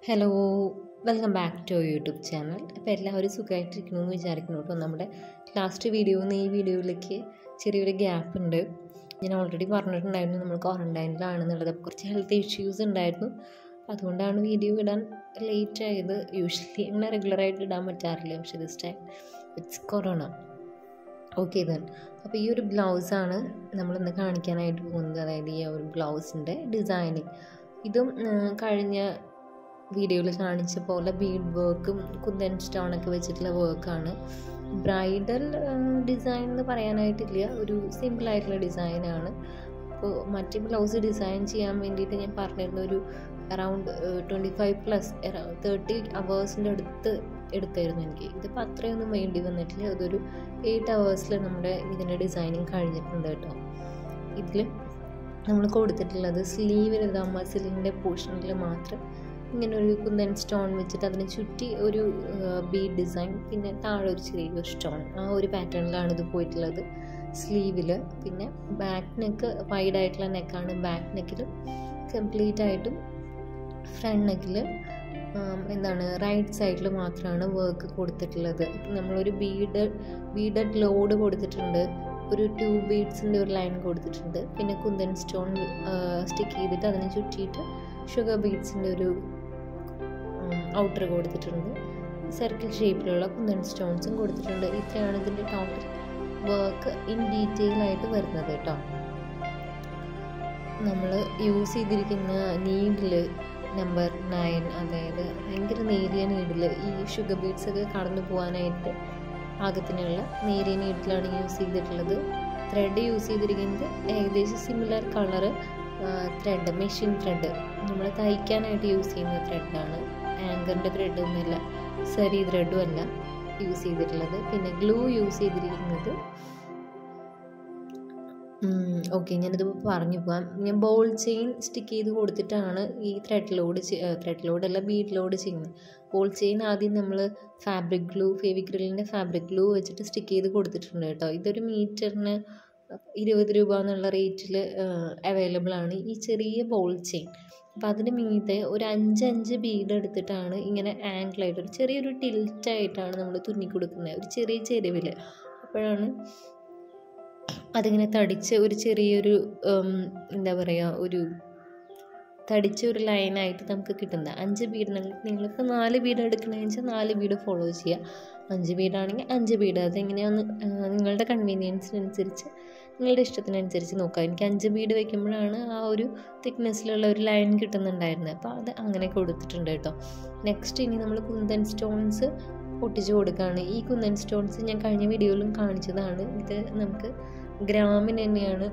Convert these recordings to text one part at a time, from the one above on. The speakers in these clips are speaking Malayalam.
hello welcome back to YouTube channel അപ്പോൾ എല്ലാവരും സുഖമായിട്ടിരിക്കണമെന്ന് വിചാരിക്കുന്നു കേട്ടോ നമ്മുടെ ലാസ്റ്റ് വീഡിയോയിൽ നിന്ന് ഈ വീഡിയോയിലേക്ക് ചെറിയൊരു ഗ്യാപ്പ് ഉണ്ട് ഞാൻ ഓൾറെഡി പറഞ്ഞിട്ടുണ്ടായിരുന്നു നമ്മൾ ക്വാറൻറ്റൈനിലാണെന്നുള്ളത് അപ്പോൾ കുറച്ച് ഹെൽത്ത് ഇഷ്യൂസ് ഉണ്ടായിരുന്നു അതുകൊണ്ടാണ് വീഡിയോ ഇടാൻ ലേറ്റ് ആയത് യൂഷ്വലി അങ്ങനെ റെഗുലറായിട്ട് ഇടാൻ പറ്റാറില്ല പക്ഷേ this time it's corona okay then അപ്പോൾ ഈ ഒരു ബ്ലൗസാണ് നമ്മളിന്ന് കാണിക്കാനായിട്ട് പോകുന്നത് അതായത് ഈ ഒരു ബ്ലൗസിൻ്റെ ഡിസൈനിങ് ഇതും ആ, കഴിഞ്ഞ വീഡിയോയിൽ കാണിച്ച പോലെ ബീഡ് വർക്കും കുന്തൻ സ്റ്റോണൊക്കെ വെച്ചിട്ടുള്ള വർക്കാണ് ബ്രൈഡൽ ഡിസൈൻ എന്ന് പറയാനായിട്ടില്ല ഒരു സിമ്പിളായിട്ടുള്ള ഡിസൈനാണ് അപ്പോൾ മറ്റ് ബ്ലൗസ് ഡിസൈൻ ചെയ്യാൻ വേണ്ടിയിട്ട് ഞാൻ പറഞ്ഞിരുന്ന ഒരു around twenty five plus thirty അവേഴ്സിൻ്റെ അടുത്ത് എടുത്തായിരുന്നു എനിക്ക് ഇതിപ്പോൾ അത്രയൊന്നും വേണ്ടി വന്നിട്ടില്ല അതൊരു എയ്റ്റ് അവേഴ്സിൽ നമ്മുടെ ഇതിൻ്റെ ഡിസൈനിങ് കഴിഞ്ഞിട്ടുണ്ട് കേട്ടോ ഇതിൽ നമ്മൾ കൊടുത്തിട്ടുള്ളത് സ്ലീവിൽ ഇതാ മസിലിൻ്റെ പോർഷനിൽ മാത്രം ഇങ്ങനെ ഒരു കുന്തൻ സ്റ്റോൺ വെച്ചിട്ട് അതിനെ ചുറ്റി ഒരു ബീഡ് ഡിസൈൻ പിന്നെ താഴെ ഒരു ചെറിയൊരു സ്റ്റോൺ ആ ഒരു പാറ്റേണിലാണ് ഇത് പോയിട്ടുള്ളത് സ്ലീവിൽ പിന്നെ ബാക്ക് നെക്ക് വൈഡ് ആയിട്ടുള്ള നെക്കാണ് ബാക്ക് നെക്കിൽ കംപ്ലീറ്റ് ആയിട്ടും ഫ്രണ്ട് നെക്കിൽ എന്താണ് റൈറ്റ് സൈഡിൽ മാത്രമാണ് വർക്ക് കൊടുത്തിട്ടുള്ളത് ഇപ്പം നമ്മളൊരു ബീഡ് ബീഡഡ് ലോഡ് കൊടുത്തിട്ടുണ്ട് ഒരു ടു ബീഡ്സിൻ്റെ ഒരു ലൈൻ കൊടുത്തിട്ടുണ്ട് പിന്നെ കുന്തൻ സ്റ്റോൺ സ്റ്റിക്ക് ചെയ്തിട്ട് അതിനെ ചുറ്റിയിട്ട് ഷുഗർ ബീഡ്സിൻ്റെ ഒരു ഔട്ടർ കൊടുത്തിട്ടുണ്ട് സർക്കിൾ ഷേപ്പിലുള്ള കുന്തൻ സ്റ്റോൺസും കൊടുത്തിട്ടുണ്ട് ഇത്രയാണ് ഇതിൻ്റെ ടോട്ടൽ വർക്ക് ഇൻ ഡീറ്റെയിൽ ആയിട്ട് വരുന്നത് കേട്ടോ നമ്മൾ യൂസ് ചെയ്തിരിക്കുന്ന നീഡിൽ നമ്പർ നയൻ അതായത് ഭയങ്കര നേരിയ നീഡിൽ ഈ ഷുഗർ ബീഡ്സ് ഒക്കെ കടന്നു പോകാനായിട്ട് പാകത്തിനുള്ള നേരിയ നീഡിലാണ് യൂസ് ചെയ്തിട്ടുള്ളത് ത്രെഡ് യൂസ് ചെയ്തിരിക്കുന്നത് ഏകദേശം similar colour thread machine thread നമ്മൾ തയ്ക്കാനായിട്ട് യൂസ് ചെയ്യുന്ന ത്രെഡാണ് ആങ്കറിൻ്റെ ത്രെഡൊന്നുമില്ല സരി ത്രെഡും അല്ല യൂസ് ചെയ്തിട്ടുള്ളത് പിന്നെ ഗ്ലൂ യൂസ് ചെയ്തിരിക്കുന്നത് ഓക്കെ ഞാനിത് പറഞ്ഞു പോകാം ഞാൻ ബോൾ ചെയിൻ സ്റ്റിക്ക് ചെയ്ത് കൊടുത്തിട്ടാണ് ഈ ത്രെഡ് ലോഡ് ത്രെഡ് ലോഡ് അല്ല ബീഡ് ലോഡ് ചെയ്യുന്നത് ബോൾ ചെയിൻ ആദ്യം നമ്മൾ ഫാബ്രിക് ഗ്ലൂ ഫെവിക്രിലിൻ്റെ ഫാബ്രിക് ഗ്ലൂ വെച്ചിട്ട് സ്റ്റിക്ക് ചെയ്ത് കൊടുത്തിട്ടുണ്ട് കേട്ടോ ഇതൊരു മീറ്ററിന് ഇരുപത് രൂപ എന്നുള്ള റേറ്റിൽ അവൈലബിൾ ആണ് ഈ ചെറിയ ബോൾ ചെയിൻ അപ്പം അതിന് മീതെ ഒരു അഞ്ച് അഞ്ച് ബീഡ് എടുത്തിട്ടാണ് ഇങ്ങനെ ആംഗിളായിട്ട് ഒരു ചെറിയൊരു ടിൽറ്റായിട്ടാണ് നമ്മൾ തുന്നി കൊടുക്കുന്നത് ഒരു ചെറിയ ചെരുവിൽ അപ്പോഴാണ് അതിങ്ങനെ തടിച്ച് ഒരു ചെറിയൊരു എന്താ പറയുക ഒരു തടിച്ച ഒരു ലൈനായിട്ട് നമുക്ക് കിട്ടുന്നത് അഞ്ച് ബീഡ് നിങ്ങളിപ്പോൾ നാല് ബീഡ് എടുക്കണമെന്ന് വെച്ചാൽ നാല് ബീഡ് ഫോളോ ചെയ്യുക അഞ്ച് ബീഡാണെങ്കിൽ അഞ്ച് ബീഡ് അതെങ്ങനെയാന്ന് നിങ്ങളുടെ കൺവീനിയൻസിനനുസരിച്ച് നിങ്ങളുടെ ഇഷ്ടത്തിനനുസരിച്ച് നോക്കുക എനിക്ക് അഞ്ച് ബീഡ് വെക്കുമ്പോഴാണ് ആ ഒരു തിക്നെസ്സിലുള്ള ഒരു ലൈൻ കിട്ടുന്നുണ്ടായിരുന്നത് അപ്പോൾ അത് അങ്ങനെ കൊടുത്തിട്ടുണ്ട് കേട്ടോ നെക്സ്റ്റ് ഇനി നമ്മൾ കുന്തൻ സ്റ്റോൺസ് പൊട്ടിച്ച് കൊടുക്കുകയാണ് ഈ കുന്തൻ സ്റ്റോൺസ് ഞാൻ കഴിഞ്ഞ വീഡിയോയിലും കാണിച്ചതാണ് ഇത് നമുക്ക് ഗ്രാമിന് തന്നെയാണ്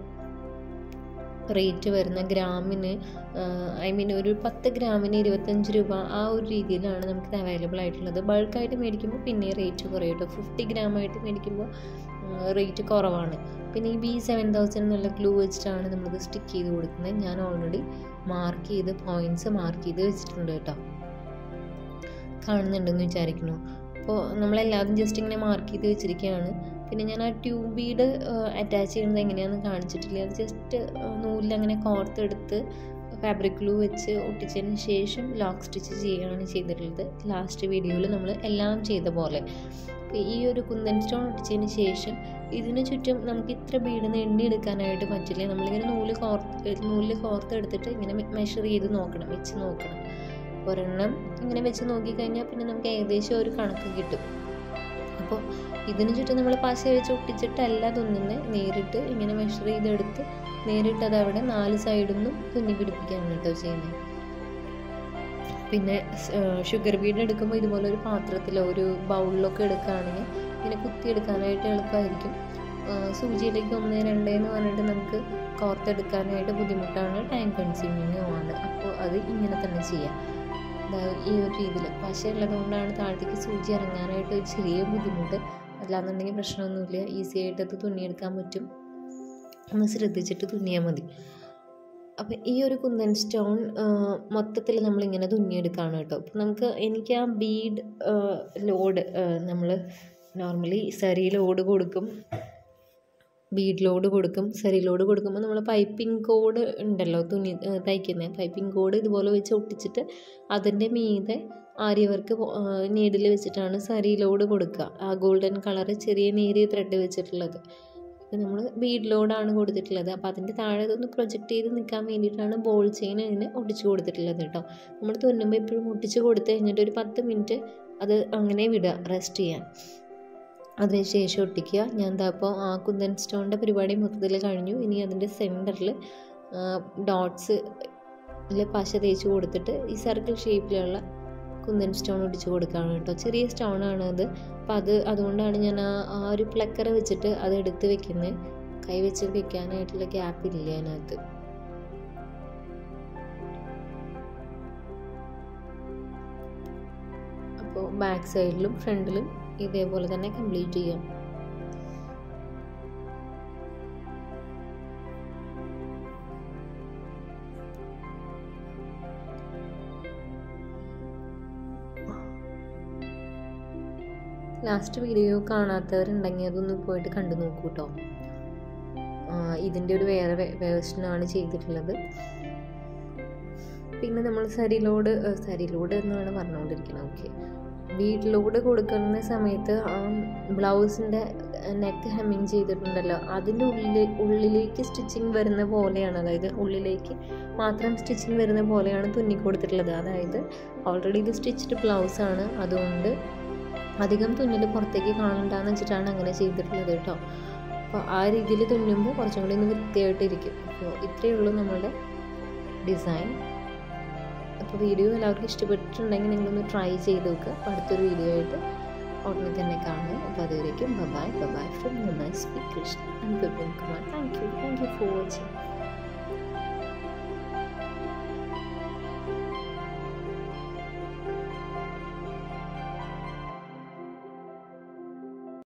റേറ്റ് വരുന്ന ഗ്രാമിന് ഐ മീൻ ഒരു പത്ത് ഗ്രാമിന് ഇരുപത്തഞ്ച് രൂപ ആ ഒരു രീതിയിലാണ് നമുക്കിത് അവൈലബിൾ ആയിട്ടുള്ളത് ബൾക്കായിട്ട് മേടിക്കുമ്പോൾ പിന്നെ റേറ്റ് കുറയും കേട്ടോ ഫിഫ്റ്റി ഗ്രാം ആയിട്ട് മേടിക്കുമ്പോൾ റേറ്റ് കുറവാണ് പിന്നെ ഈ ബി സെവൻ തൗസൻഡ് എന്നുള്ള ഗ്ലൂ വെച്ചിട്ടാണ് നമ്മളിത് സ്റ്റിക്ക് ചെയ്ത് കൊടുക്കുന്നത് ഞാൻ ഓൾറെഡി മാർക്ക് ചെയ്ത് പോയിൻറ്റ്സ് മാർക്ക് ചെയ്ത് വെച്ചിട്ടുണ്ട് കേട്ടോ കാണുന്നുണ്ടെന്ന് വിചാരിക്കുന്നു അപ്പോൾ നമ്മളെല്ലാവരും ജസ്റ്റ് ഇങ്ങനെ മാർക്ക് ചെയ്ത് വെച്ചിരിക്കുകയാണ് പിന്നെ ഞാൻ ആ ട്യൂബ് ബീഡ് അറ്റാച്ച് ചെയ്യുന്നത് എങ്ങനെയാണെന്ന് കാണിച്ചിട്ടില്ല അത് ജസ്റ്റ് നൂലിൽ അങ്ങനെ കോർത്തെടുത്ത് ഫാബ്രിക് ഗ്ലൂ വെച്ച് ഒട്ടിച്ചതിന് ശേഷം ലോക്ക് സ്റ്റിച്ച് ചെയ്യുകയാണ് ചെയ്തിട്ടുള്ളത് ലാസ്റ്റ് വീഡിയോയിൽ നമ്മൾ എല്ലാം ചെയ്ത പോലെ ഈ ഒരു കുന്തൻ സ്റ്റോൺ ഒട്ടിച്ചതിന് ശേഷം ഇതിന് ചുറ്റും നമുക്ക് ഇത്ര ബീഡ് എണ്ണിയെടുക്കാനായിട്ട് പറ്റില്ല നമ്മളിങ്ങനെ നൂല് കോർത്ത് നൂലിൽ കോർത്തെടുത്തിട്ട് ഇങ്ങനെ മെഷർ ചെയ്ത് നോക്കണം വെച്ച് നോക്കണം ഒരെണ്ണം ഇങ്ങനെ വെച്ച് നോക്കിക്കഴിഞ്ഞാൽ പിന്നെ നമുക്ക് ഏകദേശം ഒരു കണക്ക് കിട്ടും അപ്പോൾ ഇതിന് ചുറ്റും നമ്മൾ പശ വെച്ച് ഒട്ടിച്ചിട്ടല്ല തുന്നുന്നത് നേരിട്ട് ഇങ്ങനെ മെഷർ ചെയ്തെടുത്ത് നേരിട്ട് അത് അവിടെ നാല് സൈഡിൽ നിന്നും തുന്നി പിടിപ്പിക്കുകയാണ് കേട്ടോ ചെയ്യുന്നത് പിന്നെ ഷുഗർ ബീഡ് എടുക്കുമ്പോൾ ഇതുപോലെ ഒരു പാത്രത്തിലോ ഒരു ബൗളിലൊക്കെ എടുക്കുകയാണെങ്കിൽ ഇങ്ങനെ കുത്തിയെടുക്കാനായിട്ട് എളുപ്പമായിരിക്കും സൂചിയിലേക്ക് ഒന്ന് രണ്ട് എന്ന് പറഞ്ഞിട്ട് നമുക്ക് കോർത്തെടുക്കാനായിട്ട് ബുദ്ധിമുട്ടാണ് ടൈം കൺസ്യൂമിങ്ങും ആണ് അപ്പോൾ അത് ഇങ്ങനെ തന്നെ ചെയ്യാം ഈ ഒരു രീതിയിൽ പശ ഉള്ളതുകൊണ്ടാണ് താഴത്തേക്ക് സൂചി ഇറങ്ങാനായിട്ട് ഒരു ചെറിയ ബുദ്ധിമുട്ട് അല്ലാന്നുണ്ടെങ്കിൽ പ്രശ്നമൊന്നുമില്ല ഈസി ആയിട്ട് അത് തുന്നിയെടുക്കാൻ പറ്റും ഒന്ന് ശ്രദ്ധിച്ചിട്ട് തുന്നിയാൽ മതി അപ്പം ഈ ഒരു കുന്തൻ സ്റ്റോൺ മൊത്തത്തിൽ നമ്മളിങ്ങനെ തുന്നിയെടുക്കുകയാണ് കേട്ടോ അപ്പം നമുക്ക് എനിക്ക് ആ ബീഡ് ലോഡ് നമ്മൾ നോർമലി സരി ലോഡ് കൊടുക്കും ബീഡ് ലോഡ് കൊടുക്കും സരി ലോഡ് കൊടുക്കുമ്പോൾ നമ്മൾ പൈപ്പിംഗ് കോഡ് ഉണ്ടല്ലോ തുന്നി തയ്ക്കുന്നത് പൈപ്പിംഗ് കോഡ് ഇതുപോലെ വെച്ച് ഒട്ടിച്ചിട്ട് അതിൻ്റെ മീതെ ആര്യവർക്ക് നീഡിൽ വെച്ചിട്ടാണ് സരി ലോഡ് കൊടുക്കുക ആ ഗോൾഡൻ കളർ ചെറിയ നേരിയ ത്രെഡ് വെച്ചിട്ടുള്ളത് അപ്പോൾ നമ്മൾ ബീഡ് ലോഡാണ് കൊടുത്തിട്ടുള്ളത് അപ്പോൾ അതിൻ്റെ താഴെ ഇതൊന്ന് പ്രൊജക്റ്റ് ചെയ്ത് നിൽക്കാൻ വേണ്ടിയിട്ടാണ് ബോൾ ചെയിൻ അതിന് ഒട്ടിച്ച് കൊടുത്തിട്ടുള്ളത് കേട്ടോ നമ്മൾ തുന്നുമ്പോൾ എപ്പോഴും ഒട്ടിച്ച് കൊടുത്ത് കഴിഞ്ഞിട്ട് ഒരു പത്ത് മിനിറ്റ് അത് അങ്ങനെ വിടുക റെസ്റ്റ് ചെയ്യാൻ അതിനുശേഷം ഒട്ടിക്കുക ഞാൻ എന്താ അപ്പോൾ ആ കുന്തൻ സ്റ്റോണിൻ്റെ പരിപാടി മൊത്തത്തിൽ കഴിഞ്ഞു ഇനി അതിൻ്റെ സെൻറ്ററിൽ ഡോട്ട്സ് പശ തേച്ച് കൊടുത്തിട്ട് ഈ സർക്കിൾ ഷേപ്പിലുള്ള കുന്തൻ സ്റ്റോൺ ഒട്ടിച്ച് കൊടുക്കുകയാണ് കേട്ടോ ചെറിയ സ്റ്റോൺ ആണ് അത് അപ്പം അത് അതുകൊണ്ടാണ് ഞാൻ ആ ആ ഒരു പ്ലക്കർ വെച്ചിട്ട് അത് എടുത്ത് വെക്കുന്നത് കൈ വെച്ച് വെക്കാനായിട്ടുള്ള ഗ്യാപ്പ് ഇല്ല അതിനകത്ത് അപ്പോൾ ബാക്ക് സൈഡിലും ഫ്രണ്ടിലും ഇതേപോലെ തന്നെ കംപ്ലീറ്റ് ചെയ്യാം ലാസ്റ്റ് വീഡിയോ കാണാത്തവരുണ്ടെങ്കിൽ അതൊന്ന് പോയിട്ട് കണ്ടു നോക്കൂ കേട്ടോ ഇതിൻ്റെ ഒരു വേറെ വേർഷനാണ് ചെയ്തിട്ടുള്ളത് പിന്നെ നമ്മൾ സരിലോട് സരിലോട് എന്നാണ് പറഞ്ഞുകൊണ്ടിരിക്കുന്നത് ഓക്കെ വീട്ടിലോട് കൊടുക്കുന്ന സമയത്ത് ആ ബ്ലൗസിൻ്റെ നെക്ക് ഹെമ്മിങ് ചെയ്തിട്ടുണ്ടല്ലോ അതിൻ്റെ ഉള്ളിൽ ഉള്ളിലേക്ക് സ്റ്റിച്ചിങ് വരുന്ന പോലെയാണ് അതായത് ഉള്ളിലേക്ക് മാത്രം സ്റ്റിച്ചിങ് വരുന്ന പോലെയാണ് തുന്നി കൊടുത്തിട്ടുള്ളത് അതായത് ഓൾറെഡി ഇത് സ്റ്റിച്ച്ഡ് ബ്ലൗസാണ് അതുകൊണ്ട് അധികം തുന്നൽ പുറത്തേക്ക് കാണണ്ടെന്ന് വെച്ചിട്ടാണ് അങ്ങനെ ചെയ്തിട്ടുള്ളത് കേട്ടോ അപ്പോൾ ആ രീതിയിൽ തുന്നുമ്പോൾ കുറച്ചും കൂടി ഒന്ന് വൃത്തിയായിട്ടിരിക്കും അപ്പോൾ ഇത്രയേ ഉള്ളൂ നമ്മളുടെ ഡിസൈൻ അപ്പോൾ വീഡിയോ എല്ലാവർക്കും ഇഷ്ടപ്പെട്ടിട്ടുണ്ടെങ്കിൽ നിങ്ങളൊന്ന് ട്രൈ ചെയ്ത് നോക്കുക അപ്പോൾ അടുത്തൊരു വീഡിയോ ആയിട്ട് ഉടനെ തന്നെ കാണുക അപ്പോൾ അതുവരേക്കും bye bye from nice speak Krishna and Bipin Kumar thank you thank you for watching